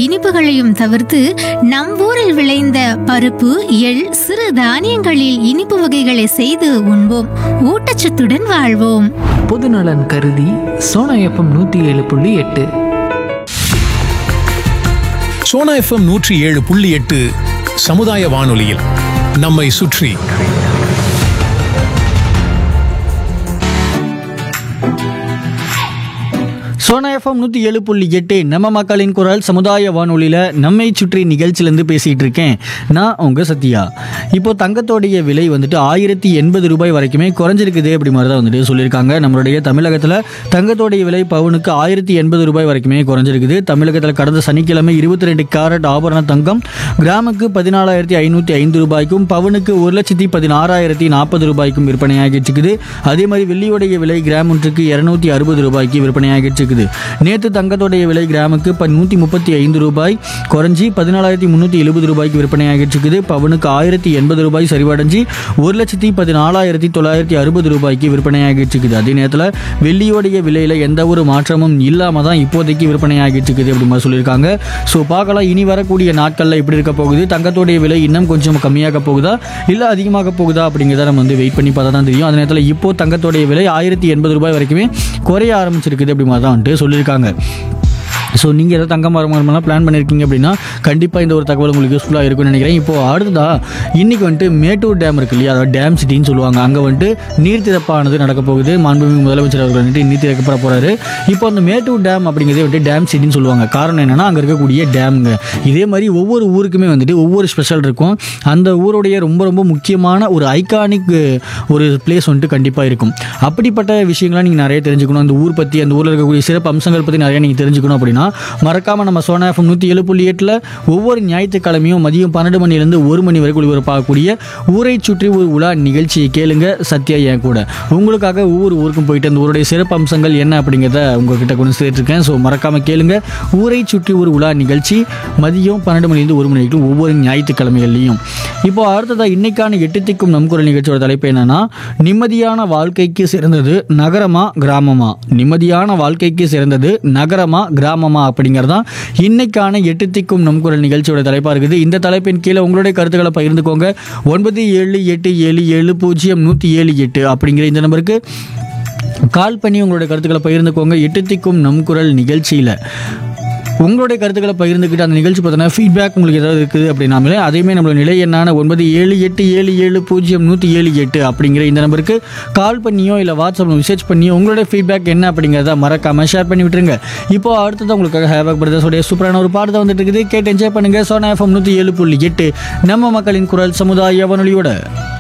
இனிப்புகளையும் தவிர்த்து நம் ஊரில் விளைந்த பருப்பு எள் சிறு தானியங்களில் இனிப்பு வகைகளை செய்து உண்போம் ஊட்டச்சத்துடன் வாழ்வோம் பொதுநலன் கருதி சோனா எஃப்எம் நூற்றி ஏழு புள்ளி எட்டு சோனா எஃப்எம் நூற்றி ஏழு புள்ளி எட்டு சமுதாய வானொலியில் நம்மை சுற்றி சோனா எஃப்எம் நூற்றி ஏழு புள்ளி எட்டு நம்ம மக்களின் குரல் சமுதாய வானொலியில் நம்மை சுற்றி நிகழ்ச்சியிலேருந்து பேசிகிட்டு இருக்கேன் நான் உங்கள் சத்யா இப்போ தங்கத்தோடைய விலை வந்துட்டு ஆயிரத்தி எண்பது ரூபாய் வரைக்குமே குறைஞ்சிருக்குது அப்படி மாதிரி தான் வந்துட்டு சொல்லியிருக்காங்க நம்மளுடைய தமிழகத்தில் தங்கத்தோடைய விலை பவுனுக்கு ஆயிரத்தி எண்பது ரூபாய் வரைக்குமே குறைஞ்சிருக்குது தமிழகத்தில் கடந்த சனிக்கிழமை இருபத்தி ரெண்டு கேரட் ஆபரண தங்கம் கிராமுக்கு பதினாலாயிரத்தி ஐநூற்றி ஐந்து ரூபாய்க்கும் பவுனுக்கு ஒரு லட்சத்தி பதினாறாயிரத்தி நாற்பது ரூபாய்க்கும் விற்பனையாகிட்டு இருக்குது அதே மாதிரி வெள்ளியோடைய விலை கிராம் ஒன்றுக்கு இரநூத்தி அறுபது ரூபாய்க்கு விற்பனையாகிட்டு இருக்குது நேற்று தங்கத்தோடைய விலை கிராமுக்கு இப்போ நூற்றி முப்பத்தி ஐந்து ரூபாய் குறைஞ்சி பதினாலாயிரத்தி முந்நூற்றி எழுபது ரூபாய்க்கு விற்பனையாகிட்டு இருக்குது பவுனுக்கு ஆயிரத்தி எண்பது ரூபாய் சரிவடைஞ்சு ஒரு லட்சத்தி பதினாலாயிரத்தி தொள்ளாயிரத்தி அறுபது ரூபாய்க்கு விற்பனையாகிட்டு இருக்குது அதே நேரத்தில் வெள்ளியோடைய விலையில் எந்த ஒரு மாற்றமும் இல்லாமல் தான் இப்போதைக்கு விற்பனையாகிட்டு இருக்குது அப்படி மாதிரி சொல்லியிருக்காங்க ஸோ பார்க்கலாம் இனி வரக்கூடிய நாட்களில் எப்படி இருக்க போகுது தங்கத்தோடைய விலை இன்னும் கொஞ்சம் கம்மியாக போகுதா இல்லை அதிகமாக போகுதா அப்படிங்கிறத நம்ம வந்து வெயிட் பண்ணி பார்த்தா தான் தெரியும் அதே நேரத்தில் இப்போ தங்கத்தோடைய விலை ஆயிரத்தி எண்பது ரூபாய் வரைக்குமே குறைய ஆரம்பிச்சிருக்குது அப்படி மாதிரி தான் வந்துட்டு சொல்லியிருக்காங்க ஸோ நீங்கள் ஏதாவது தங்கம் மரமெல்லாம் பிளான் பண்ணியிருக்கீங்க அப்படின்னா கண்டிப்பாக இந்த ஒரு தகவல் உங்களுக்கு யூஸ்ஃபுல்லாக இருக்கும்னு நினைக்கிறேன் இப்போது அடுத்ததா இன்றைக்கி வந்துட்டு மேட்டூர் டேம் இருக்கு இல்லையா அதாவது டேம் சிட்டின்னு சொல்லுவாங்க அங்கே வந்துட்டு நீர் திறப்பானது நடக்க போகுது மாண்புமிகு முதலமைச்சர் அவர்கள் வந்துட்டு நீர் திறக்கப்பட போகிறாரு இப்போ அந்த மேட்டூர் டேம் அப்படிங்கிறதே வந்துட்டு டேம் சிட்டின்னு சொல்லுவாங்க காரணம் என்னென்னா அங்கே இருக்கக்கூடிய டேம்ங்க இதே மாதிரி ஒவ்வொரு ஊருக்குமே வந்துட்டு ஒவ்வொரு ஸ்பெஷல் இருக்கும் அந்த ஊருடைய ரொம்ப ரொம்ப முக்கியமான ஒரு ஐகானிக் ஒரு பிளேஸ் வந்துட்டு கண்டிப்பாக இருக்கும் அப்படிப்பட்ட விஷயங்கள்லாம் நீங்கள் நிறைய தெரிஞ்சுக்கணும் அந்த ஊர் பற்றி அந்த ஊரில் இருக்கக்கூடிய சிறப்பு அம்சங்கள் பற்றி நிறைய நீங்கள் தெரிஞ்சுக்கணும் அப்படின்னா மறக்காமல் நம்ம சோனா எஃப்எம் நூற்றி ஏழு புள்ளி எட்டில் ஒவ்வொரு ஞாயிற்றுக்கிழமையும் மதியம் பன்னெண்டு மணிலேருந்து ஒரு மணி வரைக்கும் ஒளிபரப்பாகக்கூடிய ஊரை சுற்றி ஒரு உலா நிகழ்ச்சியை கேளுங்க சத்யா என் கூட உங்களுக்காக ஒவ்வொரு ஊருக்கும் போயிட்டு அந்த ஊருடைய சிறப்பு அம்சங்கள் என்ன அப்படிங்கிறத உங்ககிட்ட கொண்டு சேர்த்துருக்கேன் ஸோ மறக்காமல் கேளுங்க ஊரை சுற்றி ஒரு உலா நிகழ்ச்சி மதியம் பன்னெண்டு மணிலேருந்து ஒரு மணி வரைக்கும் ஒவ்வொரு ஞாயிற்றுக்கிழமைகள்லையும் இப்போ அடுத்ததாக இன்னைக்கான எட்டு திக்கும் நம் குரல் நிகழ்ச்சியோட தலைப்பு என்னன்னா நிம்மதியான வாழ்க்கைக்கு சிறந்தது நகரமா கிராமமா நிம்மதியான வாழ்க்கைக்கு சிறந்தது நகரமா கிராமமா அப்படிங்கிறதான் இன்னைக்கான எட்டு திக்கும் நம் குரல் நிகழ்ச்சியோட தலைப்பாக இருக்குது இந்த தலைப்பின் கீழே உங்களுடைய கருத்துக்களை பகிர்ந்துக்கோங்க ஒன்பது ஏழு எட்டு ஏழு ஏழு பூஜ்ஜியம் நூற்றி ஏழு எட்டு அப்படிங்கிற இந்த நம்பருக்கு கால் பண்ணி உங்களுடைய கருத்துக்களை பகிர்ந்துக்கோங்க எட்டு திக்கும் நம் குரல் நிகழ்ச்சியில் உங்களுடைய கருத்துக்களை பகிர்ந்துக்கிட்டு அந்த நிகழ்ச்சி பார்த்தீங்கன்னா ஃபீட்பேக் உங்களுக்கு ஏதாவது இருக்குது அப்படின்னாமலே அதேமே நம்மளோட நிலை என்னான ஒன்பது ஏழு எட்டு ஏழு ஏழு பூஜ்ஜியம் நூற்றி ஏழு எட்டு அப்படிங்கிற இந்த நம்பருக்கு கால் பண்ணியோ இல்லை வாட்ஸ்அப்பில் மெசேஜ் பண்ணியோ உங்களுடைய ஃபீட்பேக் என்ன அப்படிங்கிறத மறக்காம ஷேர் பண்ணி விட்டுருங்க இப்போ அடுத்தது உங்களுக்காக ஹேவாக் பிரதர்ஸோடைய சூப்பரான ஒரு பாடத்தை வந்துட்டு இருக்குது கேட்டு என்ஜாய் பண்ணுங்க சோனா எஃப்எம் நூற்றி ஏழு புள்ளி எட்டு நம்ம மக்களின் குரல் சமுதாய வானொலியோட